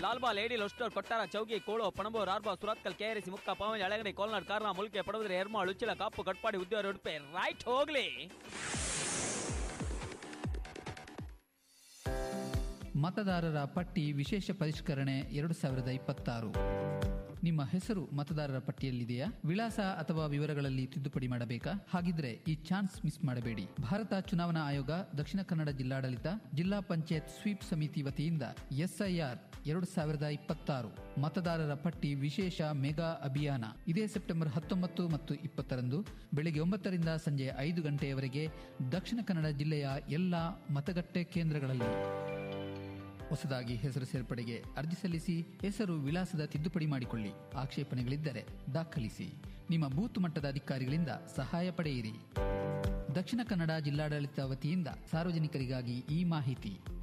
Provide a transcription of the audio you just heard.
ದಾಲ್ಬಾ lady ಲೊಸ್ಟರ್ ಕೊಟ್ಟಾರ ಚೌಗಿ ಕೋಳು ಪಣಬೂರ್ ಆರ್ಬಾ ಸುರತ್ಕಲ್ ಕೆಆರ್ಸಿ ಮುಕ್ಕ ಪಾವಂಜ ಅಳಗಡೆ ಕೋಲ್ನಾಡ್ ಕಾರ್ನ ಮುಲ್ಕೆ ಪಡವದ್ರೆ ಎರ್ಮಾಳ್ ಉಚ್ಚಿಲ ಕಾಪು ಕಟ್ಪಾಡಿ ಉದ್ಯೋಗ ಉಡುಪೆ ರೈಟ್ ಹೋಗ್ಲಿ ಮತದಾರರ ಪಟ್ಟಿ ವಿಶೇಷ ಪರಿಷ್ಕರಣೆ ಎರಡು ಸಾವಿರದ ಇಪ್ಪತ್ತಾರು ನಿಮ್ಮ ಹೆಸರು ಮತದಾರರ ಪಟ್ಟಿಯಲ್ಲಿದೆಯಾ ವಿಳಾಸ ಅಥವಾ ವಿವರಗಳಲ್ಲಿ ತಿದ್ದುಪಡಿ ಮಾಡಬೇಕಾ ಹಾಗಿದ್ರೆ ಈ ಚಾನ್ಸ್ ಮಿಸ್ ಮಾಡಬೇಡಿ ಭಾರತ ಚುನಾವಣಾ ಆಯೋಗ ದಕ್ಷಿಣ ಕನ್ನಡ ಜಿಲ್ಲಾಡಳಿತ ಜಿಲ್ಲಾ ಪಂಚಾಯತ್ ಸ್ವೀಪ್ ಸಮಿತಿ ವತಿಯಿಂದ ಎಸ್ಐಆರ್ ಎರಡು ಸಾವಿರದ ಇಪ್ಪತ್ತಾರು ಮತದಾರರ ಪಟ್ಟಿ ವಿಶೇಷ ಮೆಗಾ ಅಭಿಯಾನ ಇದೇ ಸೆಪ್ಟೆಂಬರ್ ಹತ್ತೊಂಬತ್ತು ಮತ್ತು ಇಪ್ಪತ್ತರಂದು ಬೆಳಿಗ್ಗೆ ಒಂಬತ್ತರಿಂದ ಸಂಜೆ ಐದು ಗಂಟೆಯವರೆಗೆ ದಕ್ಷಿಣ ಕನ್ನಡ ಜಿಲ್ಲೆಯ ಎಲ್ಲಾ ಮತಗಟ್ಟೆ ಕೇಂದ್ರಗಳಲ್ಲಿ ಹೊಸದಾಗಿ ಹೆಸರು ಸೇರ್ಪಡೆಗೆ ಅರ್ಜಿ ಸಲ್ಲಿಸಿ ಹೆಸರು ವಿಳಾಸದ ತಿದ್ದುಪಡಿ ಮಾಡಿಕೊಳ್ಳಿ ಆಕ್ಷೇಪಣೆಗಳಿದ್ದರೆ ದಾಖಲಿಸಿ ನಿಮ್ಮ ಬೂತ್ ಮಟ್ಟದ ಅಧಿಕಾರಿಗಳಿಂದ ಸಹಾಯ ಪಡೆಯಿರಿ ದಕ್ಷಿಣ ಕನ್ನಡ ಜಿಲ್ಲಾಡಳಿತ ವತಿಯಿಂದ ಸಾರ್ವಜನಿಕರಿಗಾಗಿ ಈ ಮಾಹಿತಿ